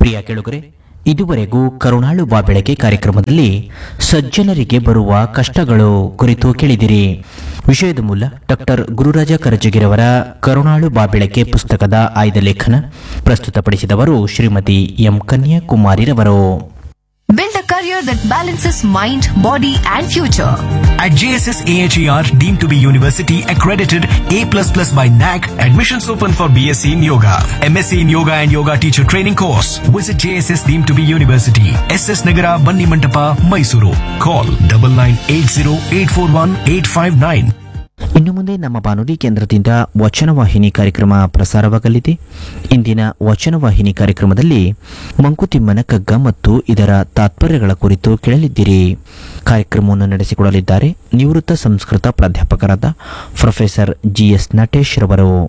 ಪ್ರಿಯ ಕೆಳುಗರೆ ಇದುವರೆಗೂ ಕರುಣಾಳು ಬಾ ಬೆಳಕೆ ಕಾರ್ಯಕ್ರಮದಲ್ಲಿ ಸಜ್ಜನರಿಗೆ ಬರುವ ಕಷ್ಟಗಳು ಕುರಿತು ಕೇಳಿದಿರಿ ವಿಷಯದ ಮೂಲ ಡಾಕ್ಟರ್ ಗುರುರಾಜ ಕರಜಗಿರವರ ಕರುಣಾಳು ಬಾ ಬೆಳಕೆ ಪುಸ್ತಕದ ಆಯ್ದ ಲೇಖನ ಪ್ರಸ್ತುತಪಡಿಸಿದವರು ಶ್ರೀಮತಿ ಎಂ ಕನ್ಯಾಕುಮಾರಿರವರು Build a career that balances mind, body, and future. At JSS AHER, deemed to be university accredited A++ by NAC, admissions open for BSc in Yoga, MSc in Yoga and Yoga Teacher Training course. Visit JSS deemed to be university, SS Nagara, Banni Mantapa, Mysuru. Call 9980841859. ಇನ್ನು ಮುಂದೆ ನಮ್ಮ ಬಾನುಲಿ ಕೇಂದ್ರದಿಂದ ವಚನವಾಹಿನಿ ಕಾರ್ಯಕ್ರಮ ಪ್ರಸಾರವಾಗಲಿದೆ ಇಂದಿನ ವಚನವಾಹಿನಿ ಕಾರ್ಯಕ್ರಮದಲ್ಲಿ ಮಂಕುತಿಮ್ಮನ ಕಗ್ಗ ಮತ್ತು ಇದರ ತಾತ್ಪರ್ಯಗಳ ಕುರಿತು ಕೇಳಲಿದ್ದೀರಿ ಕಾರ್ಯಕ್ರಮವನ್ನು ನಡೆಸಿಕೊಡಲಿದ್ದಾರೆ ನಿವೃತ್ತ ಸಂಸ್ಕೃತ ಪ್ರಾಧ್ಯಾಪಕರಾದ ಪ್ರೊಫೆಸರ್ ಜಿಎಸ್ ನಟೇಶ್ ರವರು